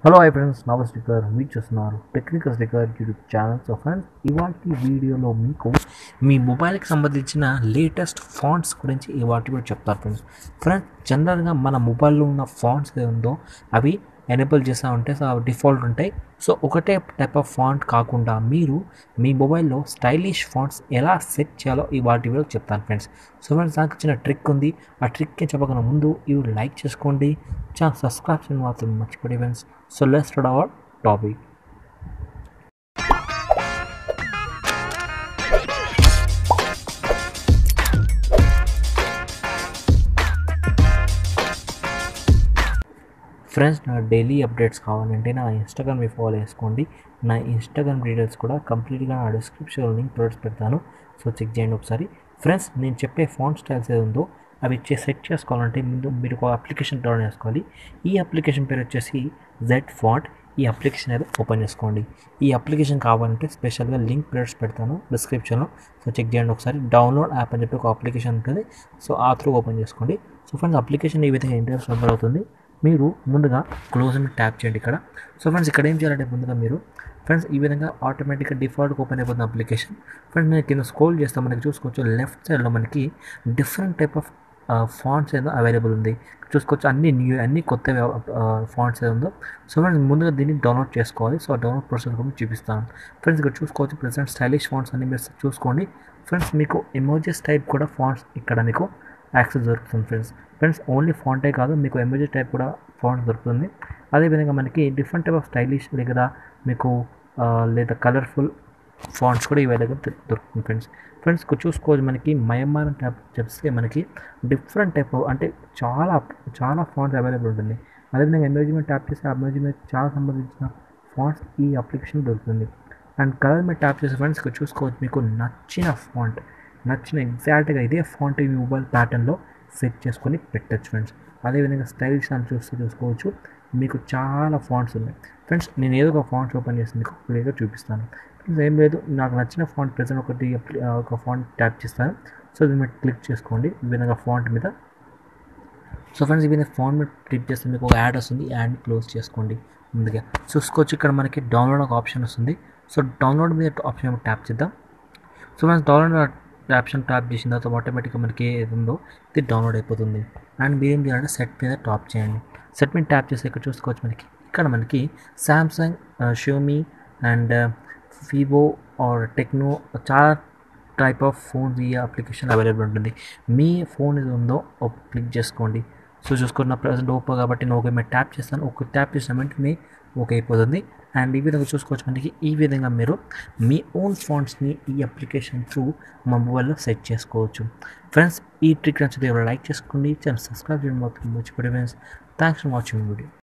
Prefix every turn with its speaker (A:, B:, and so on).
A: hello hi friends నవ sticker మీరు చూస్తున్నారు technical sticker YouTube channel so friends ఇవాళ వీడియోలో మీకు మీ మొబైల్కి సంబంధించిన లేటెస్ట్ ఫాంట్స్ గురించి ఇవాటి కూడా చెప్తారు ఫ్రెండ్స్ ఫ్రెండ్స్ జనరల్గా మన మొబైల్లో ఉన్న ఫాంట్స్ ఏది ఉందో అవి ఎనేబుల్ చేస్తూ ఉంటే సో అవి డిఫాల్ట్ ఉంటాయి సో ఒకటే టైప్ ఆఫ్ ఫాంట్ కాకుండా మీరు మీ మొబైల్లో స్టైలిష్ ఫాంట్స్ ఎలా సెట్ చేయాలో ఈ వాటి వీడియో చెప్తాను ఫ్రెండ్స్ సో ఫ్రెండ్స్ నాకు చిన్న ట్రిక్ ఉంది ఆ ట్రిక్కి చెప్పకన్నా ముందు ఇవి లైక్ చేసుకోండి ఛానల్ సబ్స్క్రైబ్ చేయడం మాత్రం మర్చిపోయి friends so let's start our topic friends నా డైలీ అప్డేట్స్ కావాలంటే నా ఇన్స్టాగ్రామ్ని ఫాలో చేసుకోండి నా ఇన్స్టాగ్రామ్ డీటెయిల్స్ కూడా కంప్లీట్గా నా డిస్క్రిప్షన్లో లింక్ ప్రొవైడ్ పెడతాను సో చెక్ చేయండి ఒకసారి ఫ్రెండ్స్ నేను చెప్పే ఫోన్ స్టైల్స్ ఏది ఉందో అవి సెట్ చేసుకోవాలంటే ముందు మీరు ఒక అప్లికేషన్ డౌన్లోడ్ చేసుకోవాలి ఈ అప్లికేషన్ పేరు వచ్చేసి జెడ్ ఫాంట్ ఈ అప్లికేషన్ అయితే ఓపెన్ చేసుకోండి ఈ అప్లికేషన్ కావాలంటే స్పెషల్గా లింక్ ప్లేట్స్ పెడతాను డిస్క్రిప్షన్లో సో చెక్ చేయండి ఒకసారి డౌన్లోడ్ యాప్ అని చెప్పి ఒక అప్లికేషన్ ఉంటుంది సో ఆ త్రూ ఓపెన్ చేసుకోండి సో ఫ్రెండ్స్ అప్లికేషన్ ఈ విధంగా ఇంటర్వ్యూస్ ఓపెన్ అవుతుంది మీరు ముందుగా క్లోజ్ అని ట్యాప్ చేయండి ఇక్కడ సో ఫ్రెండ్స్ ఇక్కడ ఏం చేయాలంటే ముందుగా మీరు ఫ్రెండ్స్ ఈ విధంగా ఆటోమేటిక్గా డిఫాల్ట్గా ఓపెన్ అయిపోతుంది అప్లికేషన్ ఫ్రెండ్స్ నేను కింద స్క్రోల్ చేస్తాం మనకి చూసుకోవచ్చు లెఫ్ట్ సైడ్లో మనకి డిఫరెంట్ టైప్ ఆఫ్ ఫాంట్స్ ఏదో అవైలబుల్ ఉంది చూసుకోవచ్చు అన్ని న్యూ అన్ని కొత్త ఫాంట్స్ ఏదో ఉందో సో ఫ్రెండ్స్ ముందుగా దీన్ని డౌన్లోడ్ చేసుకోవాలి సో డౌన్లోడ్ ప్రాసెస్ కూడా చూపిస్తాను ఫ్రెండ్స్ ఇక్కడ చూసుకోవచ్చు ప్రజెంట్ స్టైలిష్ ఫాంట్స్ అన్ని మీరు చూసుకోండి ఫ్రెండ్స్ మీకు ఎమోజెస్ టైప్ కూడా ఫాంట్స్ ఇక్కడ మీకు యాక్సెస్ దొరుకుతుంది ఫ్రెండ్స్ ఫ్రెండ్స్ ఓన్లీ ఫాంటే కాదు మీకు ఎమోజీ టైప్ కూడా ఫాంట్ దొరుకుతుంది అదేవిధంగా మనకి డిఫరెంట్ టైప్ ఆఫ్ స్టైలిష్ లేదా మీకు లేదా కలర్ఫుల్ ఫాంట్స్ కూడా అవైలబుల్ దొరుకుతుంది ఫ్రెండ్స్ ఫ్రెండ్స్ చూసుకోవచ్చు మనకి మయమారం ట్యాప్ చెప్తే మనకి డిఫరెంట్ టైప్ అంటే చాలా చాలా ఫాంట్స్ అవైలబుల్ ఉంటుంది అదేవిధంగా ఎమోజీ మీద ట్యాప్ చేస్తే ఎమోజీ మీద చాలా సంబంధించిన ఫాంట్స్ ఈ అప్లికేషన్ దొరుకుతుంది అండ్ కలర్ మీద ట్యాప్ చేసే ఫ్రెండ్స్ చూసుకోవచ్చు మీకు నచ్చిన ఫాంట్ నచ్చిన ఎగ్జాక్ట్గా ఇదే ఫాంట్ మీ మొబైల్ ప్యాటర్న్లో సెట్ చేసుకొని పెట్టచ్చు ఫ్రెండ్స్ అదేవిధంగా స్టైలిష్ అని చూస్తూ చూసుకోవచ్చు మీకు చాలా ఫాంట్స్ ఉన్నాయి ఫ్రెండ్స్ నేను ఏదో ఒక ఫాంట్స్ ఓపెన్ చేసి మీకు క్లియర్గా చూపిస్తాను ఫ్రెండ్స్ ఏం లేదు నాకు నచ్చిన ఫాంట్ ప్రెసెంట్ ఒకటి ఒక ఫాంట్ ట్యాప్ చేస్తాను సో దీని మీద క్లిక్ చేసుకోండి ఈ విధంగా ఫాంట్ మీద సో ఫ్రెండ్స్ ఈ విధంగా ఫాంట్ మీద క్లిక్ చేస్తే మీకు ఒక యాడ్ వస్తుంది యాడ్ని క్లోజ్ చేసుకోండి ముందుగా చూసుకోవచ్చు ఇక్కడ మనకి డౌన్లోడ్ ఒక ఆప్షన్ వస్తుంది సో డౌన్లోడ్ మీద ఆప్షన్ ట్యాప్ చేద్దాం so friends download option tap చేసిన తర్వాత ఆటోమేటిక్గా మనకి ఏది ఉందో ఇది డౌన్లోడ్ అయిపోతుంది అండ్ మీరు ఏం చేయాలంటే సెట్ మీద టాప్ చేయండి సెట్ మీద ట్యాప్ చేస్తే ఇక్కడ చూసుకోవచ్చు మనకి ఇక్కడ మనకి Samsung Xiaomi and Vivo or Tecno చాలా టైప్ ఆఫ్ ఫోన్స్ ఈ అప్లికేషన్ అవైలబుల్ ఉంటుంది మీ ఫోన్ ఏది ఉందో క్లిక్ చేసుకోండి సో చూసుకున్న ప్రజెంట్ ఓపో కాబట్టి నేను ఓకే మీరు ట్యాప్ చేస్తాను ఒక ట్యాప్ చేసిన వెంటనే ఓకే అయిపోతుంది అండ్ ఈ విధంగా చూసుకోవచ్చు మనకి ఈ విధంగా మీరు మీ ఓన్ ఫాంట్స్ని ఈ అప్లికేషన్ త్రూ మా మొబైల్లో సెట్ చేసుకోవచ్చు ఫ్రెండ్స్ ఈ ట్రిక్ నచ్చితే లైక్ చేసుకోండి ఛానల్ సబ్స్క్రైబ్ చేయడం మాత్రం మర్చిపోయి friends thanks for watching video